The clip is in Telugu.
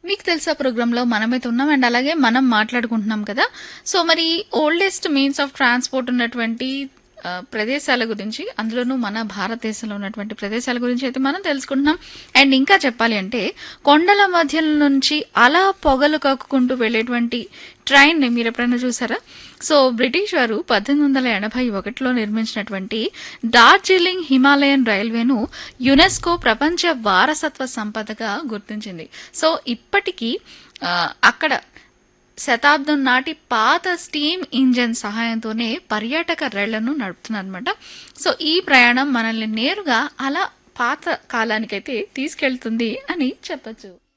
మీకు తెలుసా ప్రోగ్రాంలో మనమైతే ఉన్నాం అండ్ అలాగే మనం మాట్లాడుకుంటున్నాం కదా సో మరి ఓల్డెస్ట్ మీన్స్ ఆఫ్ ట్రాన్స్పోర్ట్ ఉన్నటువంటి ఆ, ప్రదేశాల గురించి అందులోనూ మన భారతదేశంలో ఉన్నటువంటి ప్రదేశాల గురించి అయితే మనం తెలుసుకుంటున్నాం అండ్ ఇంకా చెప్పాలి అంటే కొండల మధ్య నుంచి అలా పొగలు కక్కుకుంటూ వెళ్ళేటువంటి ట్రైన్ ని మీరు ఎప్పుడైనా చూసారా సో బ్రిటిష్ వారు పద్దెనిమిది వందల ఎనభై ఒకటిలో నిర్మించినటువంటి డార్జిలింగ్ హిమాలయన్ రైల్వేను యునెస్కో ప్రపంచ వారసత్వ సంపదగా గుర్తించింది సో ఇప్పటికీ ఆ, అక్కడ శతాబ్దం నాటి పాత స్టీమ్ ఇంజన్ సహాయంతోనే పర్యాటక రైళ్లను నడుపుతున్నారనమాట సో ఈ ప్రయాణం మనల్ని నేరుగా అలా పాత కాలానికైతే తీసుకెళ్తుంది అని చెప్పొచ్చు